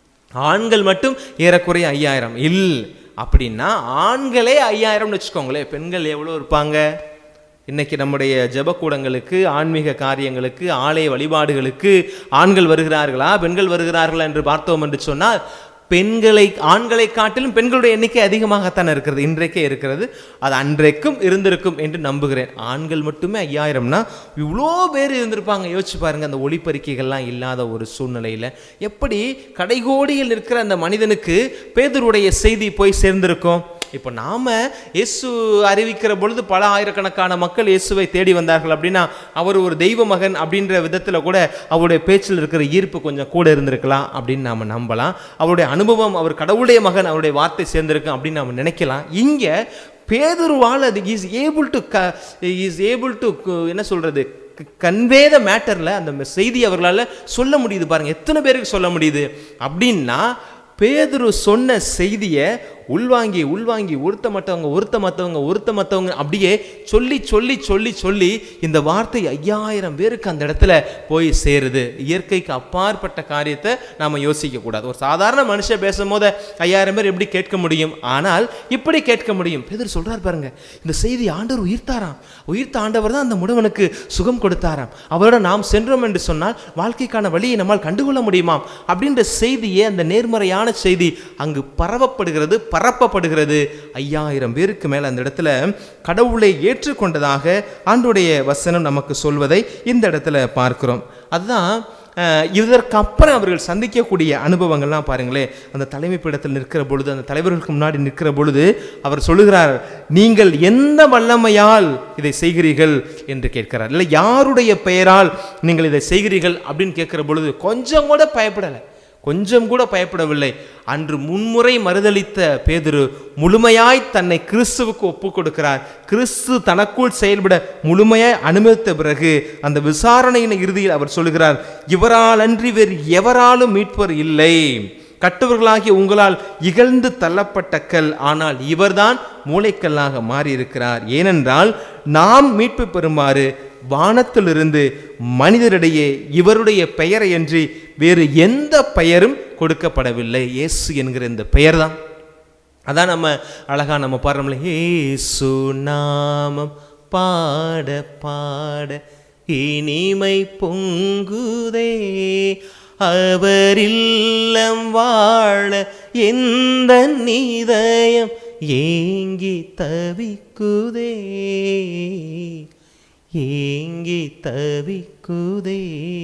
ஆண்கள் மட்டும் ஏறக்குறைய ஐயாயிரம் இல் அப்படின்னா ஆண்களே ஐயாயிரம்னு வச்சுக்கோங்களேன் பெண்கள் எவ்வளோ இருப்பாங்க இன்னைக்கு நம்முடைய ஜெபக்கூடங்களுக்கு ஆன்மீக காரியங்களுக்கு ஆலய வழிபாடுகளுக்கு ஆண்கள் வருகிறார்களா பெண்கள் வருகிறார்களா என்று பார்த்தோம் என்று சொன்னால் பெண்களை ஆண்களை காட்டிலும் பெண்களுடைய எண்ணிக்கை அதிகமாகத்தான் இருக்கிறது இன்றைக்கே இருக்கிறது அது அன்றைக்கும் இருந்திருக்கும் என்று நம்புகிறேன் ஆண்கள் மட்டுமே ஐயாயிரம்னா இவ்வளோ பேர் இருந்திருப்பாங்க யோசிச்சு பாருங்க அந்த ஒளிப்பறிக்கைகள்லாம் இல்லாத ஒரு சூழ்நிலையில் எப்படி கடைகோடியில் இருக்கிற அந்த மனிதனுக்கு பேதருடைய செய்தி போய் சேர்ந்திருக்கும் இப்போ நாம இயேசு அறிவிக்கிற பொழுது பல ஆயிரக்கணக்கான மக்கள் இயேசுவை தேடி வந்தார்கள் அப்படின்னா அவர் ஒரு தெய்வ மகன் அப்படின்ற விதத்தில் கூட அவருடைய பேச்சில் இருக்கிற ஈர்ப்பு கொஞ்சம் கூட இருந்திருக்கலாம் அப்படின்னு நாம நம்பலாம் அவருடைய அனுபவம் அவர் கடவுளுடைய மகன் அவருடைய வார்த்தை சேர்ந்திருக்கும் அப்படின்னு நாம நினைக்கலாம் இங்கே பேதுருவால் அது இஸ் ஏபிள் டு க இஸ் ஏபிள் டு என்ன சொல்றது கன்வேத மேட்டரில் அந்த செய்தி அவர்களால் சொல்ல முடியுது பாருங்க எத்தனை பேருக்கு சொல்ல முடியுது அப்படின்னா பேதுரு சொன்ன செய்தியை உள்வாங்கி உள்வாங்கி ஒருத்த மற்றவங்க ஒருத்த மற்றவங்க ஒருத்த மற்றவங்க அப்படியே சொல்லி சொல்லி சொல்லி சொல்லி இந்த வார்த்தை ஐயாயிரம் பேருக்கு அந்த இடத்துல போய் சேருது இயற்கைக்கு அப்பாற்பட்ட காரியத்தை நாம் யோசிக்க கூடாது ஒரு சாதாரண மனுஷன் பேசும்போது ஐயாயிரம் பேர் எப்படி கேட்க முடியும் ஆனால் இப்படி கேட்க முடியும் பேதர் சொல்றார் பாருங்க இந்த செய்தி ஆண்டவர் உயிர்த்தாராம் உயிர்த்த ஆண்டவர் தான் அந்த முடவனுக்கு சுகம் கொடுத்தாராம் அவரோட நாம் சென்றோம் என்று சொன்னால் வாழ்க்கைக்கான வழியை நம்மால் கண்டுகொள்ள முடியுமாம் அப்படின்ற செய்தியே அந்த நேர்மறையான செய்தி அங்கு பரவப்படுகிறது பரப்பப்படுகிறது ஐயாயிரம் பேருக்கு மேல அந்த இடத்துல கடவுளை ஏற்றுக்கொண்டதாக ஆண்டுடைய வசனம் நமக்கு சொல்வதை இந்த இடத்துல பார்க்கிறோம் அதுதான் அஹ், இதற்கப்புறம் அவர்கள் சந்திக்கக்கூடிய அனுபவங்கள்லாம் பாருங்களேன் அந்த தலைமை பீடத்தில் நிற்கிற பொழுது அந்த தலைவர்களுக்கு முன்னாடி நிற்கிற பொழுது அவர் சொல்லுகிறார் நீங்கள் எந்த வல்லமையால் இதை செய்கிறீர்கள் என்று கேட்கிறார் இல்லை யாருடைய பெயரால் நீங்கள் இதை செய்கிறீர்கள் அப்படின்னு கேட்கிற பொழுது கொஞ்சம் கூட பயப்படலை கொஞ்சம் கூட பயப்படவில்லை அன்று முன்முறை மறுதளித்த பேதுரு முழுமையாய் தன்னை கிறிஸ்துவுக்கு ஒப்பு கொடுக்கிறார் கிறிஸ்து தனக்குள் செயல்பட முழுமையாய் அனுமதித்த பிறகு அந்த விசாரணையின் இறுதியில் அவர் சொல்லுகிறார் இவரால் அன்றி வேறு எவராலும் மீட்பர் இல்லை கட்டவர்களாகிய உங்களால் இகழ்ந்து தள்ளப்பட்ட கல் ஆனால் இவர்தான் மூளைக்கல்லாக மாறியிருக்கிறார் ஏனென்றால் நாம் மீட்பு பெறுமாறு வானத்திலிருந்து மனிதரிடையே இவருடைய பெயரையன்றி வேறு எந்த பெயரும் கொடுக்கப்படவில்லை இயேசு என்கிற இந்த பெயர் தான் அதான் நம்ம அழகா நம்ம பாடுறோம்ல ஏசு நாமம் பாட பாட இனிமை பொங்குதே அவரில்லம் வாழ எந்த நிதயம் ஏங்கி தவிக்குதே ஏங்கி தவிக்குதே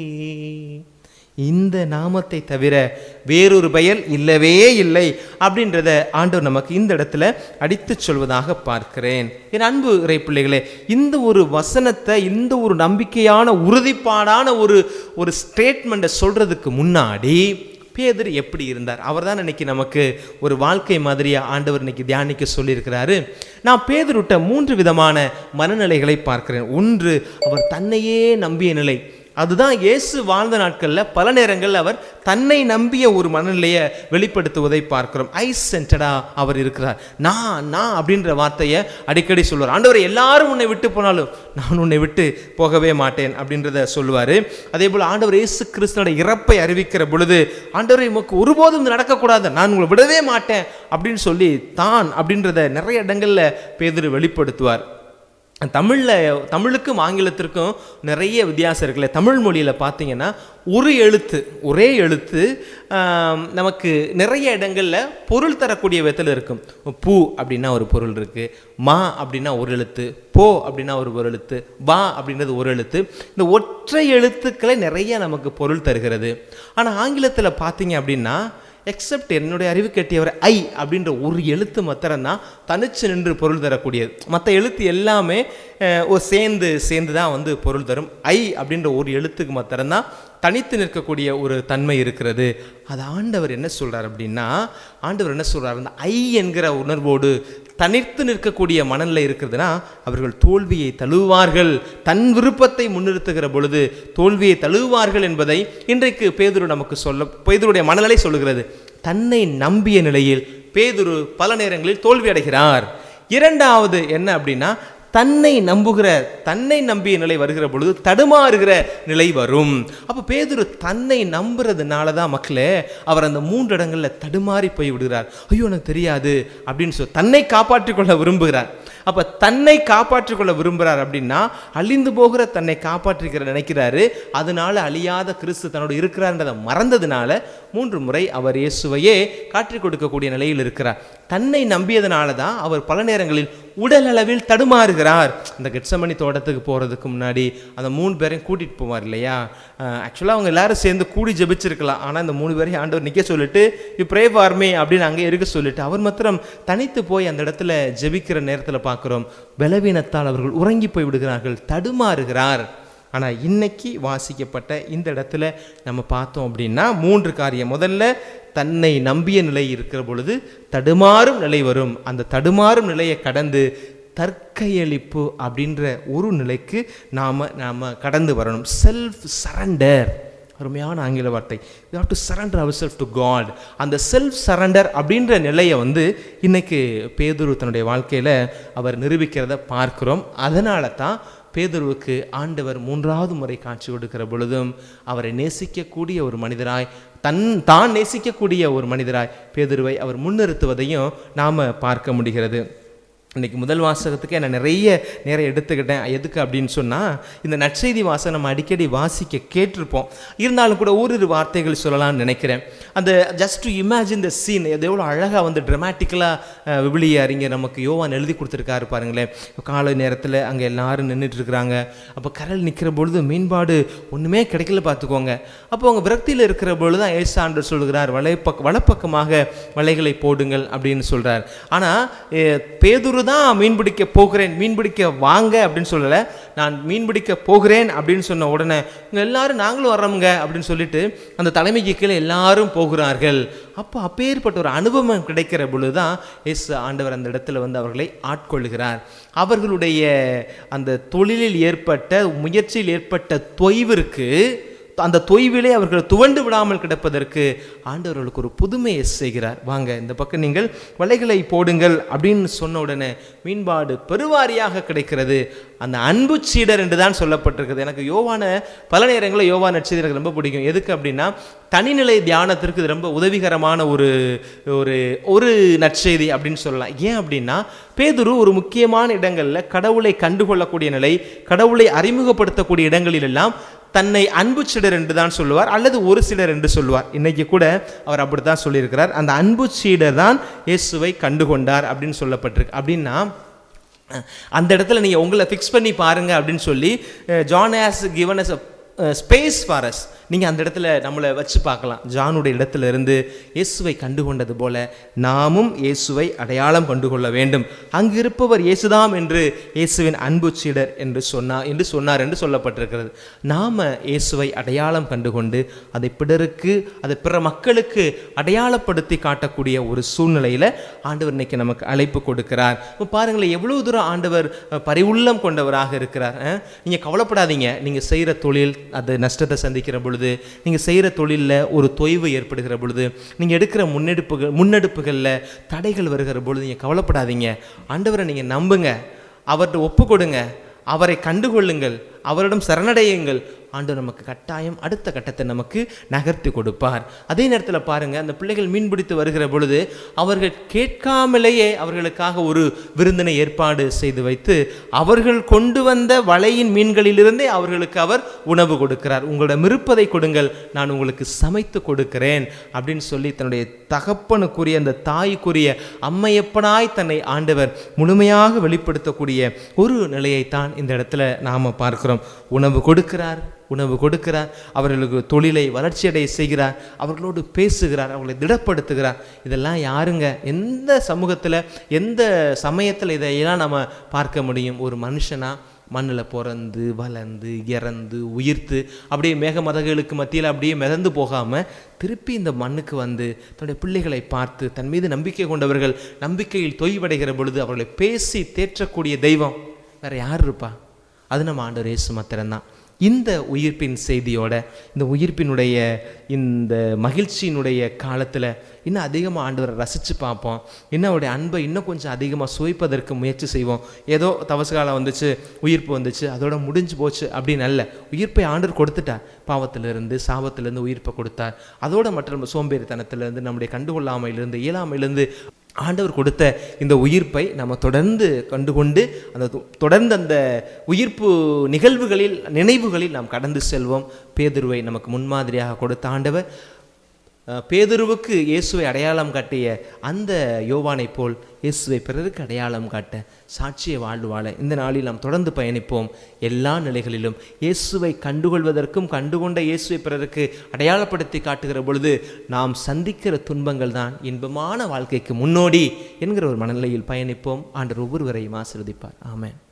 இந்த நாமத்தை தவிர வேறொரு பெயர் இல்லவே இல்லை அப்படின்றத ஆண்டவர் நமக்கு இந்த இடத்துல அடித்துச் சொல்வதாக பார்க்கிறேன் என் அன்பு இறை பிள்ளைகளே இந்த ஒரு வசனத்தை இந்த ஒரு நம்பிக்கையான உறுதிப்பாடான ஒரு ஒரு ஸ்டேட்மெண்ட்டை சொல்றதுக்கு முன்னாடி பேதர் எப்படி இருந்தார் அவர் தான் இன்னைக்கு நமக்கு ஒரு வாழ்க்கை மாதிரியா ஆண்டவர் இன்னைக்கு தியானிக்க சொல்லியிருக்கிறாரு நான் பேதருட்ட மூன்று விதமான மனநிலைகளை பார்க்கிறேன் ஒன்று அவர் தன்னையே நம்பிய நிலை அதுதான் இயேசு வாழ்ந்த நாட்களில் பல நேரங்களில் அவர் தன்னை நம்பிய ஒரு மனநிலையை வெளிப்படுத்துவதை பார்க்கிறோம் ஐ சென்டடா அவர் இருக்கிறார் நான் நான் அப்படின்ற வார்த்தையை அடிக்கடி சொல்வார் ஆண்டவர் எல்லாரும் உன்னை விட்டு போனாலும் நான் உன்னை விட்டு போகவே மாட்டேன் அப்படின்றத சொல்லுவார் அதே போல் ஆண்டவர் இயேசு கிறிஸ்தனோட இறப்பை அறிவிக்கிற பொழுது ஆண்டவரை உமக்கு ஒருபோதும் இது நடக்கக்கூடாது நான் உங்களை விடவே மாட்டேன் அப்படின்னு சொல்லி தான் அப்படின்றத நிறைய இடங்களில் பேதர் வெளிப்படுத்துவார் தமிழில் தமிழுக்கும் ஆங்கிலத்திற்கும் நிறைய வித்தியாசம் இருக்குல்ல தமிழ் மொழியில் பார்த்தீங்கன்னா ஒரு எழுத்து ஒரே எழுத்து ஆம், நமக்கு நிறைய இடங்களில் பொருள் தரக்கூடிய விதத்தில் இருக்கும் பூ அப்படின்னா ஒரு பொருள் இருக்குது மா அப்படின்னா ஒரு எழுத்து போ அப்படின்னா ஒரு ஒரு எழுத்து வா அப்படின்றது ஒரு எழுத்து இந்த ஒற்றை எழுத்துக்களை நிறைய நமக்கு பொருள் தருகிறது ஆனால் ஆங்கிலத்தில் பார்த்தீங்க அப்படின்னா எக்ஸப்ட் என்னுடைய அறிவு கட்டியவர் ஐ அப்படின்ற ஒரு எழுத்து மாத்திரம் தான் தனிச்சு நின்று பொருள் தரக்கூடியது மற்ற எழுத்து எல்லாமே அஹ், ஒரு சேர்ந்து சேர்ந்து தான் வந்து பொருள் தரும் ஐ அப்படின்ற ஒரு எழுத்துக்கு மாத்திரம்தான் தனித்து நிற்கக்கூடிய ஒரு தன்மை இருக்கிறது அது ஆண்டவர் என்ன சொல்றார் அப்படின்னா ஆண்டவர் என்ன சொல்றார் அந்த ஐ என்கிற உணர்வோடு தனித்து நிற்கக்கூடிய மனநிலை இருக்கிறதுனா அவர்கள் தோல்வியை தழுவுவார்கள் தன் விருப்பத்தை முன்னிறுத்துகிற பொழுது தோல்வியை தழுவுவார்கள் என்பதை இன்றைக்கு பேதுரு நமக்கு சொல்ல பேதுருடைய மனநிலை சொல்லுகிறது தன்னை நம்பிய நிலையில் பேதுரு பல நேரங்களில் தோல்வி அடைகிறார் இரண்டாவது என்ன அப்படின்னா தன்னை நம்புகிற தன்னை நம்பிய நிலை வருகிற பொழுது தடுமாறுகிற நிலை வரும் அப்போ பேதுரு தன்னை நம்புறதுனால தான் மக்களே அவர் அந்த மூன்று இடங்கள்ல தடுமாறி போய் விடுகிறார் ஐயோ எனக்கு தெரியாது அப்படின்னு சொல்லி தன்னை காப்பாற்றிக் கொள்ள விரும்புகிறார் அப்ப தன்னை காப்பாற்றிக் கொள்ள விரும்புகிறார் அப்படின்னா அழிந்து போகிற தன்னை காப்பாற்றிக்கிற நினைக்கிறாரு அதனால அழியாத கிறிஸ்து தன்னோடு இருக்கிறார்ன்றதை மறந்ததுனால மூன்று முறை அவர் இயேசுவையே காற்றிக் கொடுக்கக்கூடிய நிலையில் இருக்கிறார் தன்னை நம்பியதுனால தான் அவர் பல நேரங்களில் உடல் அளவில் தடுமாறுகிறார் இந்த கெட்சமணி தோட்டத்துக்கு போகிறதுக்கு முன்னாடி அந்த மூணு பேரையும் கூட்டிகிட்டு போவார் இல்லையா ஆக்சுவலாக அவங்க எல்லாரும் சேர்ந்து கூடி ஜெபிச்சிருக்கலாம் ஆனால் இந்த மூணு பேரையும் ஆண்டவர் நிற்க சொல்லிட்டு ப்ரே ஃபார்மே அப்படின்னு அங்கே இருக்க சொல்லிட்டு அவர் மாத்திரம் தனித்து போய் அந்த இடத்துல ஜெபிக்கிற நேரத்தில் பார்க்குறோம் பலவீனத்தால் அவர்கள் உறங்கி போய் விடுகிறார்கள் தடுமாறுகிறார் ஆனால் இன்னைக்கு வாசிக்கப்பட்ட இந்த இடத்துல நம்ம பார்த்தோம் அப்படின்னா மூன்று காரியம் முதல்ல தன்னை நம்பிய நிலை இருக்கிற பொழுது தடுமாறும் நிலை வரும் அந்த தடுமாறும் நிலையை கடந்து தற்கையளிப்பு அப்படின்ற ஒரு நிலைக்கு நாம் நாம் கடந்து வரணும் செல்ஃப் சரண்டர் அருமையான ஆங்கில வார்த்தை யூ ஹாவ் டு சரண்டர் அவர் செல்ஃப் டு காட் அந்த செல்ஃப் சரண்டர் அப்படின்ற நிலையை வந்து இன்னைக்கு பேதுரு தன்னுடைய வாழ்க்கையில் அவர் நிரூபிக்கிறத பார்க்கிறோம் அதனால தான் பேதுருவுக்கு ஆண்டவர் மூன்றாவது முறை காட்சி கொடுக்கிற பொழுதும் அவரை நேசிக்கக்கூடிய ஒரு மனிதராய் தன் தான் நேசிக்கக்கூடிய ஒரு மனிதராய் பேதுருவை அவர் முன்னிறுத்துவதையும் நாம் பார்க்க முடிகிறது இன்னைக்கு முதல் வாசகத்துக்கே நான் நிறைய நேரம் எடுத்துக்கிட்டேன் எதுக்கு அப்படின்னு சொன்னால் இந்த நற்செய்தி வாசகம் நம்ம அடிக்கடி வாசிக்க கேட்டிருப்போம் இருந்தாலும் கூட ஓரிரு வார்த்தைகள் சொல்லலாம்னு நினைக்கிறேன் அந்த just to imagine the scene அது எவ்வளோ அழகாக வந்து ட்ரமாட்டிக்கலாக விபிலிய அறிஞர் நமக்கு யோவான் எழுதி கொடுத்துருக்காரு பாருங்களேன் காலை நேரத்தில் அங்கே எல்லாரும் நின்றுட்டு இருக்கிறாங்க அப்போ கடல் நிற்கிற பொழுது மீன்பாடு ஒன்றுமே கிடைக்கல பார்த்துக்கோங்க அப்போ அவங்க விரக்தியில் இருக்கிற பொழுது தான் ஏசாண்டர் சொல்கிறார் வலைப்பக்க வலப்பக்கமாக வலைகளை போடுங்கள் அப்படின்னு சொல்கிறார் ஆனால் பேதுரு தான் மீன் பிடிக்க போகிறேன் மீன் பிடிக்க வாங்க அப்படின்னு சொல்லலை நான் மீன் பிடிக்க போகிறேன் அப்படின்னு சொன்ன உடனே இங்கே எல்லாரும் நாங்களும் வர்றோமுங்க அப்படின்னு சொல்லிட்டு அந்த தலைமைக்கு கீழே எல்லாரும் போகிறார்கள் அப்போ அப்பேற்பட்ட ஒரு அனுபவம் கிடைக்கிற பொழுது தான் எஸ் ஆண்டவர் அந்த இடத்துல வந்து அவர்களை ஆட்கொள்கிறார் அவர்களுடைய அந்த தொழிலில் ஏற்பட்ட முயற்சியில் ஏற்பட்ட தொய்விற்கு அந்த தொய்விலே அவர்கள் துவண்டு விடாமல் கிடப்பதற்கு ஆண்டவர்களுக்கு ஒரு புதுமையை செய்கிறார் வாங்க இந்த பக்கம் நீங்கள் வலைகளை போடுங்கள் அப்படின்னு சொன்ன உடனே மீன்பாடு பெருவாரியாக கிடைக்கிறது அந்த அன்பு சீடர் என்று தான் சொல்லப்பட்டிருக்குது எனக்கு யோவான பல நேரங்களில் யோவா நட்சத்திரம் எனக்கு ரொம்ப பிடிக்கும் எதுக்கு அப்படின்னா தனிநிலை தியானத்திற்கு இது ரொம்ப உதவிகரமான ஒரு ஒரு ஒரு நற்செய்தி அப்படின்னு சொல்லலாம் ஏன் அப்படின்னா பேதுரு ஒரு முக்கியமான இடங்களில் கடவுளை கண்டுகொள்ளக்கூடிய நிலை கடவுளை அறிமுகப்படுத்தக்கூடிய இடங்களில் எல்லாம் தன்னை அன்பு சீடர் என்று தான் சொல்லுவார் அல்லது ஒரு சீடர் என்று சொல்லுவார் இன்னைக்கு கூட அவர் அப்படி தான் சொல்லியிருக்கிறார் அந்த அன்பு சீடர் தான் இயேசுவை கண்டுகொண்டார் அப்படின்னு சொல்லப்பட்டிருக்கு அப்படின்னா அந்த இடத்துல நீங்கள் உங்களை ஃபிக்ஸ் பண்ணி பாருங்க அப்படின்னு சொல்லி John has given us space for us நீங்கள் அந்த இடத்துல நம்மளை வச்சு பார்க்கலாம் ஜானுடைய இடத்துல இருந்து இயேசுவை கண்டுகொண்டது போல நாமும் இயேசுவை அடையாளம் கண்டுகொள்ள வேண்டும் அங்கு இருப்பவர் இயேசுதாம் என்று இயேசுவின் அன்பு சீடர் என்று சொன்னார் என்று சொன்னார் என்று சொல்லப்பட்டிருக்கிறது நாம் இயேசுவை அடையாளம் கண்டுகொண்டு அதை பிறருக்கு அதை பிற மக்களுக்கு அடையாளப்படுத்தி காட்டக்கூடிய ஒரு சூழ்நிலையில் ஆண்டவர் இன்னைக்கு நமக்கு அழைப்பு கொடுக்கிறார் இப்போ பாருங்களேன் எவ்வளோ தூரம் ஆண்டவர் அஹ், பரிவுள்ளம் கொண்டவராக இருக்கிறார் நீங்கள் கவலைப்படாதீங்க நீங்கள் செய்கிற தொழில் அது நஷ்டத்தை சந்திக்கிற பொழுது நீங்கள் செய்கிற தொழிலில் ஒரு தொய்வு ஏற்படுகிற பொழுது நீங்கள் எடுக்கிற முன்னெடுப்புகள் முன்னெடுப்புகளில் தடைகள் வருகிற பொழுது நீங்கள் கவலைப்படாதீங்க ஆண்டவரை நீங்கள் நம்புங்க அவர்கிட்ட ஒப்பு கொடுங்க அவரை கண்டுகொள்ளுங்கள் அவரிடம் சரணடையுங்கள் ஆண்டு நமக்கு கட்டாயம் அடுத்த கட்டத்தை நமக்கு நகர்த்தி கொடுப்பார் அதே நேரத்தில் பாருங்க அந்த பிள்ளைகள் மீன் பிடித்து வருகிற பொழுது அவர்கள் கேட்காமலேயே அவர்களுக்காக ஒரு விருந்தினை ஏற்பாடு செய்து வைத்து அவர்கள் கொண்டு வந்த வலையின் மீன்களிலிருந்தே அவர்களுக்கு அவர் உணவு கொடுக்கிறார் உங்களிடம் இருப்பதை கொடுங்கள் நான் உங்களுக்கு சமைத்து கொடுக்கிறேன் அப்படின்னு சொல்லி தன்னுடைய தகப்பனுக்குரிய அந்த தாய்க்குரிய அம்மையப்பனாய் தன்னை ஆண்டவர் முழுமையாக வெளிப்படுத்தக்கூடிய ஒரு நிலையைத்தான் இந்த இடத்துல நாம் பார்க்கிறோம் உணவு கொடுக்கிறார் உணவு கொடுக்கிறார் அவர்களுக்கு தொழிலை வளர்ச்சியடைய செய்கிறார் அவர்களோடு பேசுகிறார் அவர்களை திடப்படுத்துகிறார் இதெல்லாம் யாருங்க எந்த சமூகத்தில் எந்த சமயத்தில் இதையெல்லாம் நம்ம பார்க்க முடியும் ஒரு மனுஷனா மண்ணில் பிறந்து வளர்ந்து இறந்து உயிர்த்து அப்படியே மேக மதகளுக்கு மத்தியில் அப்படியே மிதந்து போகாமல் திருப்பி இந்த மண்ணுக்கு வந்து தன்னுடைய பிள்ளைகளை பார்த்து தன் மீது நம்பிக்கை கொண்டவர்கள் நம்பிக்கையில் தொய்வடைகிற பொழுது அவர்களை பேசி தேற்றக்கூடிய தெய்வம் வேற யார் இருப்பா அது நம்ம ஆண்டவர் இயேசு மாத்திரம்தான் இந்த உயிர்ப்பின் செய்தியோட இந்த உயிர்ப்பினுடைய இந்த மகிழ்ச்சியினுடைய காலத்தில் இன்னும் அதிகமாக ஆண்டவரை ரசித்து பார்ப்போம் இன்னும் அவருடைய அன்பை இன்னும் கொஞ்சம் அதிகமாக சுவைப்பதற்கு முயற்சி செய்வோம் ஏதோ தவச காலம் வந்துச்சு உயிர்ப்பு வந்துச்சு அதோட முடிஞ்சு போச்சு அப்படின்னு அல்ல உயிர்ப்பை ஆண்டவர் கொடுத்துட்டார் பாவத்திலிருந்து சாபத்திலிருந்து உயிர்ப்பை கொடுத்தார் அதோட மற்றும் சோம்பேறித்தனத்திலிருந்து நம்முடைய கண்டுகொள்ளாமையிலிருந்து இயலாமையிலிருந்து ஆண்டவர் கொடுத்த இந்த உயிர்ப்பை நம்ம தொடர்ந்து கண்டுகொண்டு அந்த தொ- தொடர்ந்து அந்த உயிர்ப்பு நிகழ்வுகளில் நினைவுகளில் நாம் கடந்து செல்வோம் பேதுருவை நமக்கு முன்மாதிரியாக கொடுத்த ஆண்டவர் அஹ், பேதுருவுக்கு இயேசுவை அடையாளம் காட்டிய அந்த யோவானைப் போல் இயேசுவை பிறருக்கு அடையாளம் காட்ட சாட்சிய வாழ்வு வாழ இந்த நாளில் நாம் தொடர்ந்து பயணிப்போம் எல்லா நிலைகளிலும் இயேசுவை கண்டுகொள்வதற்கும் கண்டுகொண்ட இயேசுவை பிறருக்கு அடையாளப்படுத்தி காட்டுகிற பொழுது நாம் சந்திக்கிற துன்பங்கள் தான் இன்பமான வாழ்க்கைக்கு முன்னோடி என்கிற ஒரு மனநிலையில் பயணிப்போம் ஆண்டவர் ஒவ்வொருவரையும் ஆசீர்வதிப்பார் ஆமென்